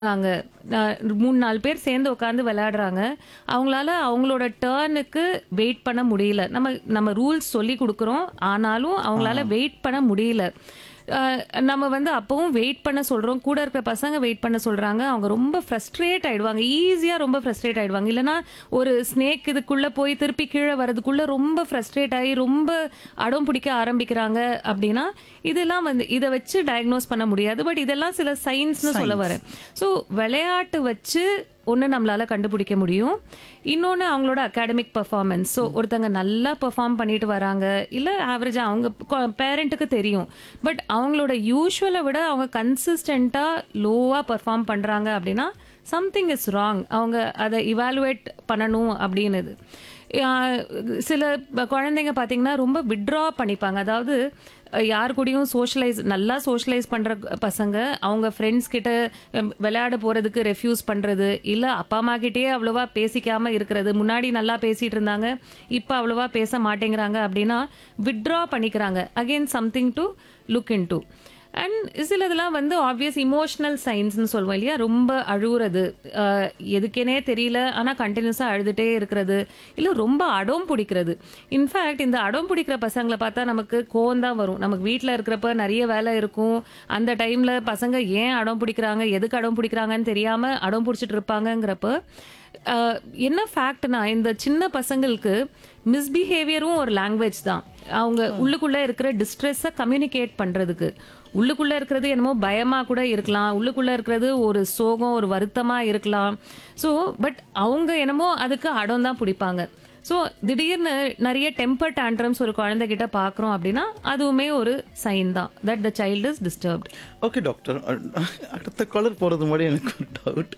அங்க நான் மூணு நாலு பேர் சேர்ந்து உட்காந்து விளையாடுறாங்க அவங்களால அவங்களோட டேர்னுக்கு வெயிட் பண்ண முடியல நம்ம நம்ம ரூல்ஸ் சொல்லி கொடுக்குறோம் ஆனாலும் அவங்களால வெயிட் பண்ண முடியல அஹ் நம்ம வந்து அப்பவும் வெயிட் பண்ண சொல்றோம் கூட இருக்கிற பசங்க வெயிட் பண்ண சொல்றாங்க அவங்க ரொம்ப ஃப்ரஸ்ட்ரேட் ஆயிடுவாங்க ஈஸியா ரொம்ப ஃப்ரஸ்ட்ரேட் ஆயிடுவாங்க இல்லைன்னா ஒரு ஸ்னேக் இதுக்குள்ள போய் திருப்பி கீழே வரதுக்குள்ள ரொம்ப ஃப்ரஸ்ட்ரேட் ஆகி ரொம்ப அடம் பிடிக்க ஆரம்பிக்கிறாங்க அப்படின்னா இதெல்லாம் வந்து இதை வச்சு டயக்னோஸ் பண்ண முடியாது பட் இதெல்லாம் சில சயின்ஸ்னு சொல்ல வரேன் ஸோ விளையாட்டு வச்சு ஒன்று நம்மளால கண்டுபிடிக்க முடியும் இன்னொன்று அவங்களோட அகாடமிக் பர்ஃபார்மன்ஸ் ஸோ ஒருத்தங்க நல்லா பெர்ஃபார்ம் பண்ணிட்டு வராங்க இல்லை ஆவரேஜாக அவங்க பேரண்ட்டுக்கு தெரியும் பட் அவங்களோட யூஸ்வலை விட அவங்க கன்சிஸ்டண்ட்டாக லோவாக பெர்ஃபார்ம் பண்ணுறாங்க அப்படின்னா சம்திங் இஸ் ராங் அவங்க அதை இவாலுவேட் பண்ணணும் அப்படின்னுது ஆஹ் சில ப- குழந்தைங்க பார்த்தீங்கன்னா ரொம்ப விட்ரா பண்ணிப்பாங்க அதாவது அஹ், யார் கூடயும் சோஷியலைஸ் நல்லா சோஷியலைஸ் பண்ற பசங்க அவங்க ஃப்ரெண்ட்ஸ் கிட்ட அஹ், விளையாட போறதுக்கு ரெஃப்யூஸ் பண்றது இல்ல அப்பா அம்மா கிட்டயே அவ்வளவா பேசிக்காம இருக்கிறது முன்னாடி நல்லா பேசிட்டு இருந்தாங்க இப்ப அவ்வளவா பேச மாட்டேங்கிறாங்க அப்படின்னா விட்ரா பண்ணிக்கிறாங்க again something to look into and சிலதெல்லாம் வந்து ஆப்வியஸ் இமோஷனல் சயின்ஸ்னு சொல்லுவோம் இல்லையா ரொம்ப அழுகுறது அஹ், எதுக்கேனே தெரியல ஆனால் கண்டினியூஸாக அழுதுட்டே இருக்கிறது இல்லை ரொம்ப அடம் பிடிக்கிறது இன்ஃபேக்ட் இந்த அடம் பிடிக்கிற பசங்களை பார்த்தா நமக்கு கோவம் தான் வரும் நமக்கு வீட்டில் இருக்கிறப்ப நிறைய வேலை இருக்கும் அந்த டைமில் பசங்க ஏன் அடம் பிடிக்கிறாங்க எதுக்கு அடம் பிடிக்கிறாங்கன்னு தெரியாமல் அடம் பிடிச்சிட்டு இருப்பாங்கங்கிறப்ப அஹ், என்ன ஃபேக்ட்னா இந்த சின்ன பசங்களுக்கு மிஸ்பிஹேவியரும் ஒரு லாங்குவேஜ் தான் அவங்க உள்ளுக்குள்ள இருக்கிற டிஸ்ட்ரெஸ்ஸை கம்யூனிகேட் பண்றதுக்கு உள்ளுக்குள்ள இருக்கிறது என்னமோ பயமா கூட இருக்கலாம் உள்ளுக்குள்ள இருக்கிறது ஒரு சோகம் ஒரு வருத்தமா இருக்கலாம் ஸோ பட் அவங்க என்னமோ அதுக்கு அடம் தான் பிடிப்பாங்க ஸோ திடீர்னு நிறைய டெம்பர் டேண்ட்ரம்ஸ் ஒரு குழந்தைகிட்ட பார்க்குறோம் அப்படின்னா அதுவுமே ஒரு சைன் தான் that the child is disturbed okay doctor அடுத்த காலர் போகிறது முன்னாடி எனக்கு ஒரு டவுட்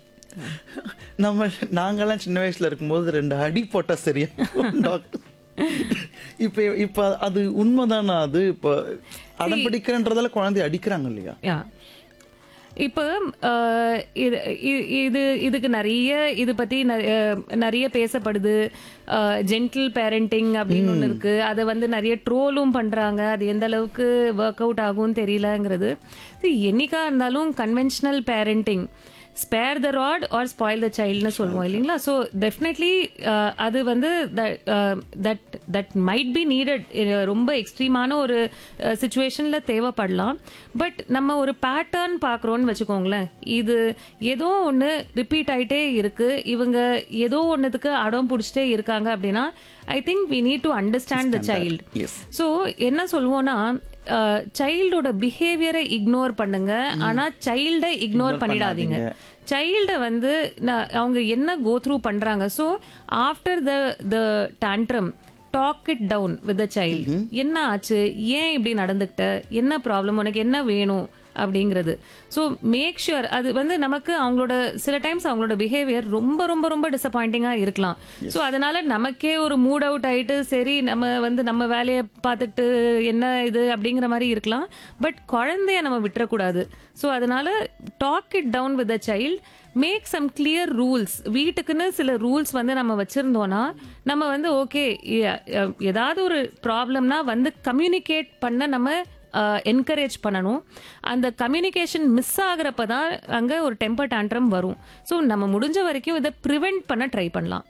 நம்ம நாங்கெல்லாம் சின்ன வயசுல இருக்கும்போது ரெண்டு அடி போட்டா சரியா டாக்டர் இப்போ இப்போ அது உண்மைதானா அது இப்போ அடம் பிடிக்கிறன்றதால குழந்தைய அடிக்கிறாங்க இல்லையா யா இப்போ அஹ், இது இ- இது இதுக்கு நிறைய இது பத்தி ந- அஹ், நிறைய பேசப்படுது ஜென்டில் பேரண்டிங் அப்படின்னு ஒன்று இருக்கு அதை வந்து நிறைய ட்ரோலும் பண்றாங்க அது எந்த அளவுக்கு ஒர்க் அவுட் ஆகும்னு தெரியலங்கிறது See, என்னைக்கா இருந்தாலும் conventional parenting spare the rod or spoil the சைல்டுன்னு சொல்லுவோம் இல்லைங்களா ஸோ டெஃபினெட்லி அது வந்து that that might be needed ரொம்ப எக்ஸ்ட்ரீமான ஒரு சுச்சுவேஷனில் தேவைப்படலாம் பட் நம்ம ஒரு பேட்டர்ன் பார்க்குறோன்னு வச்சுக்கோங்களேன் இது ஏதோ ஒன்று ரிப்பீட் ஆயிட்டே இருக்கு இவங்க ஏதோ ஒன்றுத்துக்கு அடம் பிடிச்சிட்டே இருக்காங்க அப்படின்னா I think we need to understand the child as so என்ன சொல்லுவோம்னா சைல்டோட பிஹேவியரை இக்னோர் பண்ணுங்க ஆனா சைல்டை இக்னோர் பண்ணிடாதீங்க சைல்டை வந்து நான் அவங்க என்ன கோ த்ரூ பண்றாங்க so after the the tantrum talk it down with the child என்ன ஆச்சு ஏன் இப்படி நடந்துக்கிட்ட என்ன ப்ராப்ளம் உனக்கு என்ன வேணும் அப்படிங்கிறது ஸோ மேக் ஷுர் அது வந்து நமக்கு அவங்களோட சில டைம்ஸ் அவங்களோட பிஹேவியர் ரொம்ப ரொம்ப ரொம்ப டிசப்பாயிண்டிங்காக இருக்கலாம் ஸோ அதனால நமக்கே ஒரு மூட் அவுட் ஆயிட்டு சரி நம்ம வந்து நம்ம வேலையை பார்த்துட்டு என்ன இது அப்படிங்கிற மாதிரி இருக்கலாம் பட் குழந்தைய நம்ம விட்டுறக்கூடாது ஸோ அதனால talk it down with the child make some clear rules வீட்டுக்குன்னு சில ரூல்ஸ் வந்து நம்ம வச்சிருந்தோம்னா நம்ம வந்து ஓகே ஏதாவது ஒரு ப்ராப்ளம்னா வந்து கம்யூனிகேட் பண்ண நம்ம என்கரேஜ் பண்ணணும் அந்த கம்யூனிகேஷன் மிஸ் ஆகுறப்ப தான் அங்கே ஒரு டெம்பர் டேண்ட்ரம் வரும் ஸோ நம்ம முடிஞ்ச வரைக்கும் இதை ப்ரிவெண்ட் பண்ண ட்ரை பண்ணலாம்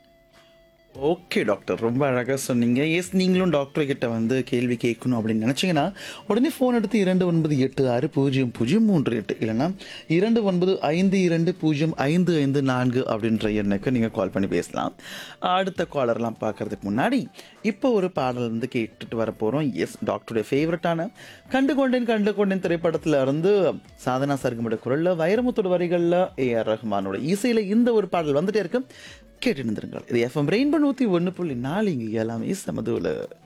ஓகே டாக்டர் ரொம்ப அழகாக சொன்னீங்க எஸ் நீங்களும் டாக்டர் கிட்ட வந்து கேள்வி கேட்கணும் அப்படின்னு நினச்சிங்கன்னா உடனே ஃபோன் எடுத்து இரண்டு ஒன்பது எட்டு ஆறு பூஜ்ஜியம் பூஜ்ஜியம் மூன்று எட்டு இல்லைன்னா இரண்டு ஒன்பது ஐந்து இரண்டு பூஜ்ஜியம் ஐந்து ஐந்து நான்கு அப்படின்ற எண்ணுக்கு நீங்கள் கால் பண்ணி பேசலாம் அடுத்த காலர்லாம் பார்க்கறதுக்கு முன்னாடி இப்போ ஒரு பாடல் வந்து கேட்டுட்டு வர போகிறோம் எஸ் டாக்டருடைய ஃபேவரட்டான கண்டு கொண்டேன் கண்டு கொண்டேன் திரைப்படத்தில் இருந்து சாதனா சர்க்கமோட குரலில் வைரமுத்தோட வரிகளில் ஏஆர் ரஹ்மானோட இசையில் இந்த ஒரு பாடல் வந்துட்டே இருக்கு கேட்டு இருந்திருங்கள் இது எஃப்எம் ரெயின்போ நூற்றி ஒன்று புள்ளி நாலு இங்கே எல்லாமே சமதுவில்